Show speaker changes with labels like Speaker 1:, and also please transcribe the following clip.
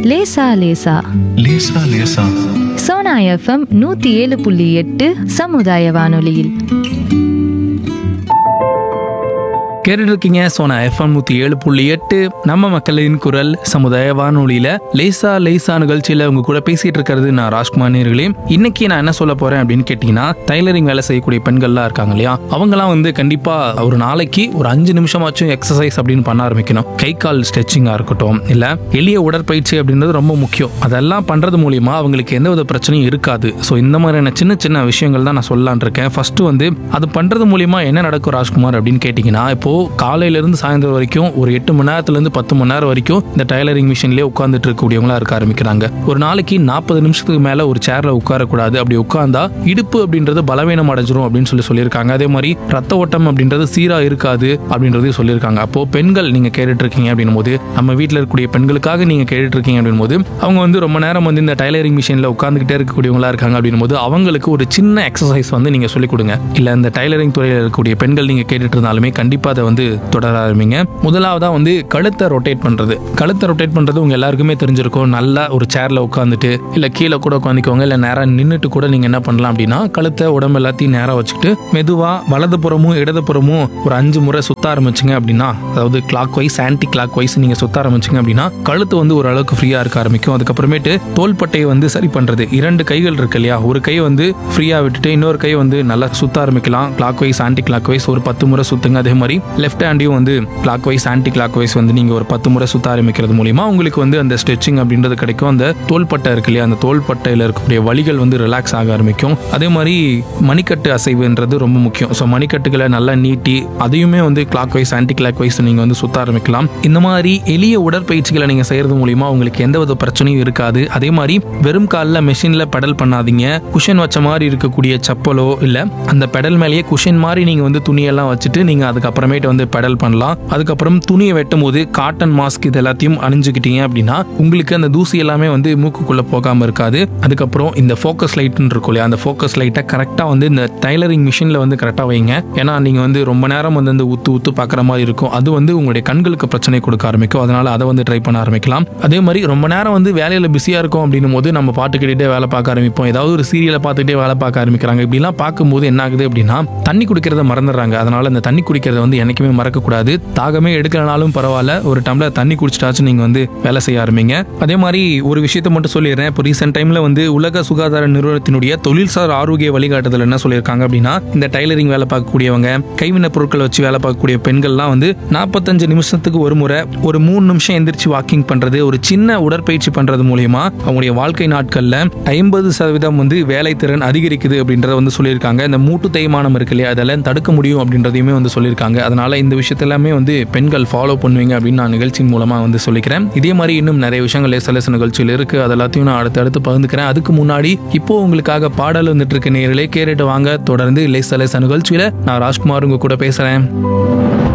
Speaker 1: லேசா லேசா
Speaker 2: லேசா லேசா
Speaker 1: சோனா எஃப்எம் நூத்தி ஏழு புள்ளி எட்டு சமுதாய வானொலியில்
Speaker 3: கேட்டுட்டு இருக்கீங்க சோனா எஃப்எம் நூற்றி ஏழு புள்ளி எட்டு நம்ம மக்களின் குரல் சமுதாய வானொலியில் லேசா லேசா நிகழ்ச்சியில் உங்க கூட பேசிட்டு இருக்கிறது நான் ராஜ்குமார் நேர்களே இன்னைக்கு நான் என்ன சொல்ல போறேன் அப்படின்னு கேட்டிங்கன்னா டைலரிங் வேலை செய்யக்கூடிய பெண்கள்லாம் இருக்காங்க இல்லையா அவங்கலாம் வந்து கண்டிப்பாக ஒரு நாளைக்கு ஒரு அஞ்சு நிமிஷமாச்சும் எக்ஸசைஸ் அப்படின்னு பண்ண ஆரம்பிக்கணும் கை கால் ஸ்ட்ரெச்சிங்காக இருக்கட்டும் இல்லை எளிய உடற்பயிற்சி அப்படின்றது ரொம்ப முக்கியம் அதெல்லாம் பண்ணுறது மூலியமா அவங்களுக்கு எந்த வித பிரச்சனையும் இருக்காது ஸோ இந்த மாதிரியான சின்ன சின்ன விஷயங்கள் தான் நான் சொல்லலான் இருக்கேன் ஃபர்ஸ்ட் வந்து அது பண்றது மூலியமா என்ன நடக்கும் ராஜ்குமார் அப்படின்னு கேட்டிங்கன்னா இப்போ காலையில இருந்து சாயந்தரம் வரைக்கும் ஒரு எட்டு மணி நேரத்துல இருந்து பத்து மணி நேரம் வரைக்கும் இந்த டைலரிங் மிஷின்லேயே உட்காந்துட்டு இருக்கக்கூடியவங்களா இருக்க ஆரம்பிக்கிறாங்க ஒரு நாளைக்கு நாற்பது நிமிஷத்துக்கு மேல ஒரு சேர்ல உட்காரக்கூடாது அப்படி உட்கார்ந்தா இடுப்பு அப்படின்றது பலவீனம் அடைஞ்சிரும் அப்படின்னு சொல்லி சொல்லியிருக்காங்க அதே மாதிரி ரத்த ஓட்டம் அப்படின்றது சீரா இருக்காது அப்படின்றதையும் சொல்லியிருக்காங்க அப்போ பெண்கள் நீங்க கேட்டுட்டு இருக்கீங்க அப்படின்னும் போது நம்ம வீட்டில் இருக்கக்கூடிய பெண்களுக்காக நீங்க கேட்டுட்டு இருக்கீங்க அப்படின்னும் போது அவங்க வந்து ரொம்ப நேரம் வந்து இந்த டைலரிங் மிஷின்ல உட்காந்துக்கிட்டே இருக்கக்கூடியவங்களா இருக்காங்க அப்படின்னும் போது அவங்களுக்கு ஒரு சின்ன எக்ஸசைஸ் வந்து நீங்க சொல்லிக் கொடுங்க இல்ல இந்த டைலரிங் துறையில் இருக்கக்கூடிய பெண்கள் நீங்க கேட்டுட்டு இருந்தாலுமே கண்டிப்பா அதை வந்து தொடர ஆரம்பிங்க முதலாவதா வந்து கழுத்தை ரொட்டேட் பண்றது கழுத்தை ரொட்டேட் பண்றது உங்க எல்லாருக்குமே தெரிஞ்சிருக்கும் நல்லா ஒரு சேர்ல உட்காந்துட்டு இல்ல கீழே கூட உட்காந்துக்கோங்க இல்ல நேரா நின்றுட்டு கூட நீங்க என்ன பண்ணலாம் அப்படின்னா கழுத்தை உடம்பு எல்லாத்தையும் நேரா வச்சுக்கிட்டு மெதுவா வலதுபுறமும் இடதுபுறமும் ஒரு அஞ்சு முறை சுத்த ஆரம்பிச்சிங்க அப்படின்னா அதாவது clockwise anticlockwise நீங்க சுத்த ஆரம்பிச்சிங்க அப்படின்னா கழுத்து வந்து ஓரளவுக்கு ஃப்ரீயா இருக்க ஆரம்பிக்கும் அதுக்கப்புறமேட்டு தோள்பட்டையை வந்து சரி பண்றது இரண்டு கைகள் இருக்கு இல்லையா ஒரு கை வந்து ஃப்ரீயா விட்டுட்டு இன்னொரு கை வந்து நல்லா சுத்த ஆரம்பிக்கலாம் clockwise anticlockwise ஒரு பத்து முறை சுத்துங்க அதே மாதிரி லெஃப்ட் ஹேண்டையும் வந்து clockwise anticlockwise வந்து நீங்க ஒரு பத்து முறை சுத்த ஆரம்பிக்கிறது மூலியமா உங்களுக்கு வந்து அந்த ஸ்ட்ரெச்சிங் அப்படின்றது கிடைக்கும் அந்த தோள்பட்டை இருக்கு இல்லையா அந்த தோள்பட்டையில இருக்கக்கூடிய வலிகள் வந்து ரிலாக்ஸ் ஆக ஆரம்பிக்கும் அதே மாதிரி மணிக்கட்டு அசைவுன்றது ரொம்ப முக்கியம் ஸோ மணிக்கட்டுகளை நல்லா நீட்டி அதையுமே வந்து clockwise anticlockwise நீங்க வந்து சுத்த ஆரம்பிக்கலாம் இந்த மாதிரி எளிய உடற்பயிற்சிகளை நீங்க செய்யறது மூலியமா உங்களுக்கு எந்த வித பிரச்சனையும் இருக்காது அதே மாதிரி வெறும் காலில் மெஷின்ல பெடல் பண்ணாதீங்க குஷன் வச்ச மாதிரி இருக்கக்கூடிய செப்பலோ இல்ல அந்த பெடல் மேலேயே குஷன் மாதிரி நீங்க வந்து துணியெல்லாம் வச்சுட்டு நீங்க அதுக்கப்புறமேட்டு வந்து பெடல் பண்ணலாம் அதுக்கப்புறம் துணியை வெட்டும் போது காட்டன் மாஸ்க் இது எல்லாத்தையும் அணிஞ்சுக்கிட்டீங்க அப்படின்னா உங்களுக்கு அந்த தூசி எல்லாமே வந்து மூக்குக்குள்ள போகாம இருக்காது அதுக்கப்புறம் இந்த ஃபோக்கஸ் லைட்னு இருக்கும் இல்லையா அந்த ஃபோக்கஸ் லைட்டை கரெக்டாக வந்து இந்த டைலரிங் மிஷினில் வந்து கரெக்டாக வைங்க ஏன்னா நீங்கள் வந்து ரொம்ப நேரம் வந்து அந்த உத்து உத்து பார்க்குற மாதிரி இருக்கும் அது வந்து உங்களுடைய கண்களுக்கு பிரச்சனை கொடுக்க ஆரம்பிக்கும் அதனால அதை வந்து ட்ரை பண்ண ஆரம்பிக்கலாம் அதே மாதிரி ரொம்ப நேரம் வந்து வேலையில் பிஸியாக இருக்கும் அப்படின்னும் போது நம்ம பாட்டு கேட்டுட்டே வேலை பார்க்க ஆரம்பிப்போம் ஏதாவது ஒரு சீரியலை பார்த்துட்டே வேலை பார்க்க ஆரம்பிக்கிறாங்க இப்படிலாம் பார்க்கும்போது என்ன ஆகுது அப்படின்னா தண்ணி குடிக்கிறத மறந்துடுறாங்க அதனால அந்த தண்ணி குடிக்கிறத வந்து என்னைக்குமே மறக்கக்கூடாது தாகமே எடுக்கலனாலும் பரவாயில்ல ஒரு டம்ளர் தண்ணி குடிச்சிட்டாச்சும் நீங்கள் வந்து வேலை செய்ய ஆரம்பிங்க அதே மாதிரி ஒரு விஷயத்தை மட்டும் சொல்லிடுறேன் இப்போ ரீசெண்ட் டைமில் வந்து உலக சுகாதார நிறுவனத்தினுடைய தொழில்சார் ஆரோக்கிய வழிகாட்டுதல் என்ன சொல்லியிருக்காங்க அப்படின்னா இந்த டைலரிங் வேலை பார்க்கக்கூடியவங்க கைவினை பொருட்கள் வச்சு வேலை பார்க்கக்கூடிய பெண்கள்லாம் வந்து நாற்பத்தஞ்சு நிமிஷத்துக்கு ஒரு முறை ஒரு மூணு நிமிஷம் எந்திரிச்சு வாக்கிங் பண்றது ஒரு சின்ன உடற்பயிற்சி பண்றது மூலியமா அவங்களுடைய வாழ்க்கை நாட்கள்ல ஐம்பது சதவீதம் வந்து வேலை திறன் அதிகரிக்குது அப்படின்றத வந்து சொல்லியிருக்காங்க இந்த மூட்டு தேய்மானம் இருக்கு இல்லையா அதெல்லாம் தடுக்க முடியும் அப்படின்றதையுமே வந்து சொல்லியிருக்காங்க அதனால இந்த விஷயத்தெல்லாமே வந்து பெண்கள் ஃபாலோ பண்ணுவீங்க அப்படின்னு நான் நிகழ்ச்சியின் மூலமா வந்து சொல்லிக்கிறேன் இதே மாதிரி இன்னும் நிறைய விஷயங்கள் லேசலேச நிகழ்ச்சியில் இருக்கு அது எல்லாத்தையும் நான் அடுத்தடுத்து பகிர்ந்துக்கிறேன் அதுக்கு முன்னாடி இப்போ உங்களுக்காக பாடல் வந்துட்டு இருக்க நேரிலே கேட்டுட்டு வாங்க தொடர்ந்து லேசலேச நிகழ்ச்சியில நான் ராஜ்குமார் உங்க கூட பேசுறேன்